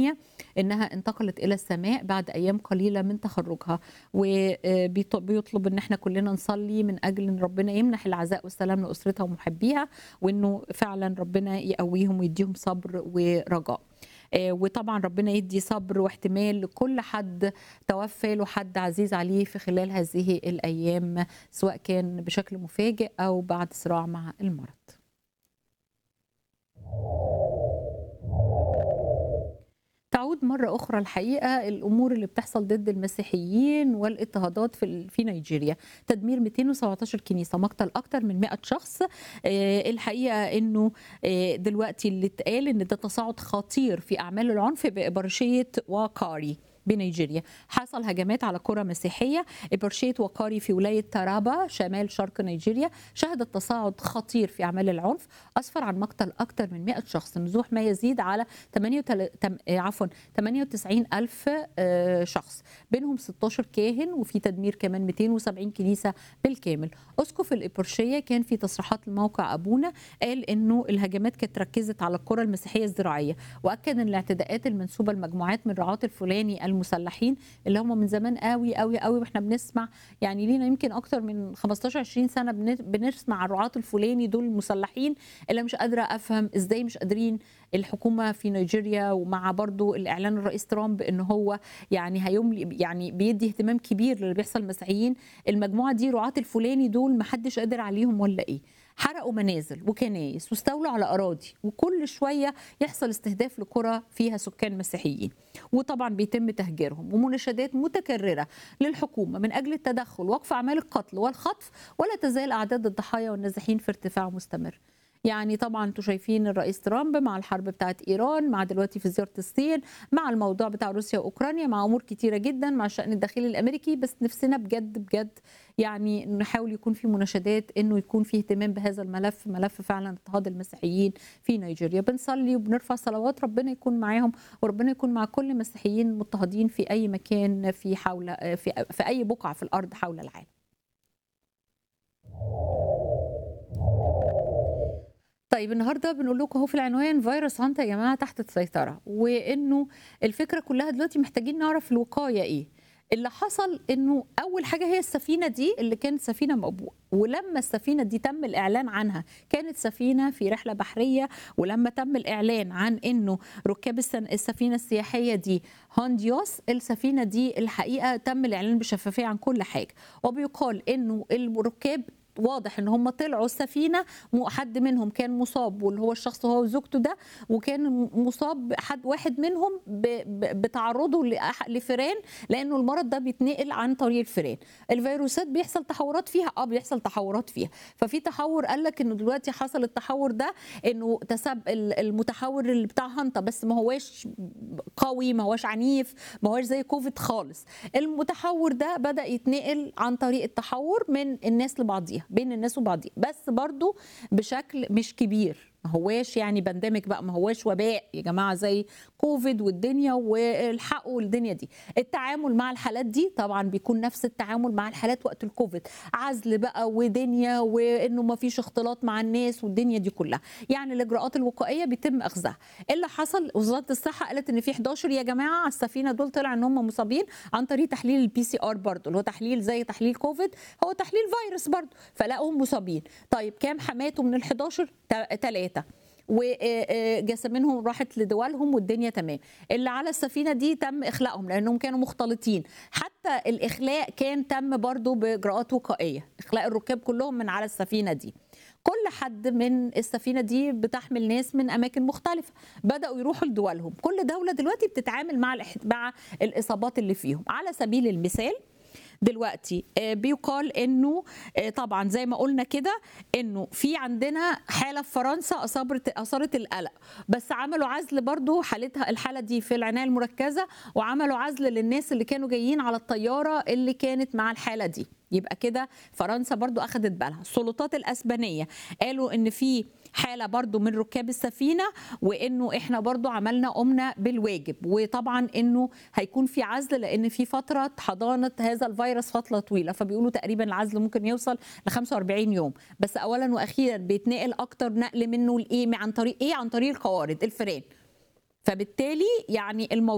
المانيا انها انتقلت الى السماء بعد ايام قليله من تخرجها وبيطلب ان احنا كلنا نصلي من اجل ان ربنا يمنح العزاء والسلام لاسرتها ومحبيها وانه فعلا ربنا يقويهم ويديهم صبر ورجاء وطبعا ربنا يدي صبر واحتمال لكل حد توفى له حد عزيز عليه في خلال هذه الايام سواء كان بشكل مفاجئ او بعد صراع مع المرض. تعود مرة أخرى الحقيقة الأمور اللي بتحصل ضد المسيحيين والاضطهادات في في نيجيريا تدمير 217 كنيسة مقتل أكثر من 100 شخص الحقيقة أنه دلوقتي اللي اتقال أن ده تصاعد خطير في أعمال العنف بإبرشية واكاري بنيجيريا حصل هجمات على قرى مسيحية إبرشية وقاري في ولاية تارابا شمال شرق نيجيريا شهدت تصاعد خطير في أعمال العنف أسفر عن مقتل أكثر من 100 شخص نزوح ما يزيد على 88 عفوا 98 ألف شخص بينهم 16 كاهن وفي تدمير كمان 270 كنيسة بالكامل أسقف الإبرشية كان في تصريحات لموقع أبونا قال إنه الهجمات كانت ركزت على القرى المسيحية الزراعية وأكد أن الاعتداءات المنسوبة لمجموعات من رعاة الفلاني المسلحين اللي هم من زمان قوي قوي قوي واحنا بنسمع يعني لينا يمكن اكتر من 15 20 سنه بنسمع عن الرعاة الفلاني دول المسلحين اللي مش قادره افهم ازاي مش قادرين الحكومه في نيجيريا ومع برضو الاعلان الرئيس ترامب ان هو يعني هيملي يعني بيدي اهتمام كبير للي بيحصل المسيحيين المجموعه دي رعاة الفلاني دول ما حدش قادر عليهم ولا ايه حرقوا منازل وكنايس واستولوا على اراضي وكل شويه يحصل استهداف لقرى فيها سكان مسيحيين وطبعا بيتم تهجيرهم ومناشدات متكرره للحكومه من اجل التدخل وقف اعمال القتل والخطف ولا تزال اعداد الضحايا والنازحين في ارتفاع مستمر يعني طبعا انتوا شايفين الرئيس ترامب مع الحرب بتاعت ايران مع دلوقتي في زياره الصين مع الموضوع بتاع روسيا واوكرانيا مع امور كتيره جدا مع الشان الداخلي الامريكي بس نفسنا بجد بجد يعني نحاول يكون في مناشدات انه يكون في اهتمام بهذا الملف ملف فعلا اضطهاد المسيحيين في نيجيريا بنصلي وبنرفع صلوات ربنا يكون معاهم وربنا يكون مع كل المسيحيين المضطهدين في اي مكان في حول في, في اي بقعه في الارض حول العالم طيب النهارده بنقول لكم اهو في العنوان فيروس هانتا يا جماعه تحت السيطره وانه الفكره كلها دلوقتي محتاجين نعرف الوقايه ايه اللي حصل انه اول حاجه هي السفينه دي اللي كانت سفينه مقبوءه ولما السفينه دي تم الاعلان عنها كانت سفينه في رحله بحريه ولما تم الاعلان عن انه ركاب السفينه السياحيه دي هونديوس السفينه دي الحقيقه تم الاعلان بشفافيه عن كل حاجه وبيقال انه الركاب واضح ان هم طلعوا السفينه حد منهم كان مصاب واللي هو الشخص هو وزوجته ده وكان مصاب حد واحد منهم بتعرضه لفيران لانه المرض ده بيتنقل عن طريق الفيران الفيروسات بيحصل تحورات فيها اه بيحصل تحورات فيها ففي تحور قال لك انه دلوقتي حصل التحور ده انه تسب المتحور اللي بتاع هانتا بس ما هواش قوي ما هواش عنيف ما هواش زي كوفيد خالص المتحور ده بدا يتنقل عن طريق التحور من الناس لبعضيها بين الناس وبعضيها بس برضو بشكل مش كبير ما هواش يعني بندمج بقى ما هواش وباء يا جماعه زي كوفيد والدنيا والحق والدنيا دي التعامل مع الحالات دي طبعا بيكون نفس التعامل مع الحالات وقت الكوفيد عزل بقى ودنيا وانه ما فيش اختلاط مع الناس والدنيا دي كلها يعني الاجراءات الوقائيه بيتم اخذها اللي حصل وزاره الصحه قالت ان في 11 يا جماعه على السفينه دول طلع ان هم مصابين عن طريق تحليل البي سي ار برضه اللي هو تحليل زي تحليل كوفيد هو تحليل فيروس برضه فلاقوهم مصابين طيب كام حماته من ال 11 ثلاثه وجسامينهم راحت لدولهم والدنيا تمام اللي على السفينه دي تم اخلاءهم لانهم كانوا مختلطين حتى الاخلاء كان تم برضو باجراءات وقائيه اخلاء الركاب كلهم من على السفينه دي كل حد من السفينه دي بتحمل ناس من اماكن مختلفه بداوا يروحوا لدولهم كل دوله دلوقتي بتتعامل مع مع الاصابات اللي فيهم على سبيل المثال دلوقتي بيقال انه طبعا زي ما قلنا كده انه في عندنا حاله في فرنسا اصابت اثارت القلق بس عملوا عزل برضو حالتها الحاله دي في العنايه المركزه وعملوا عزل للناس اللي كانوا جايين على الطياره اللي كانت مع الحاله دي يبقى كده فرنسا برضو اخذت بالها السلطات الاسبانيه قالوا ان في حاله برضو من ركاب السفينه وانه احنا برضو عملنا قمنا بالواجب وطبعا انه هيكون في عزل لان في فتره حضانه هذا الفيروس فتره طويله فبيقولوا تقريبا العزل ممكن يوصل ل 45 يوم بس اولا واخيرا بيتنقل اكتر نقل منه لايه عن طريق ايه عن طريق القوارض الفيران فبالتالي يعني الموضوع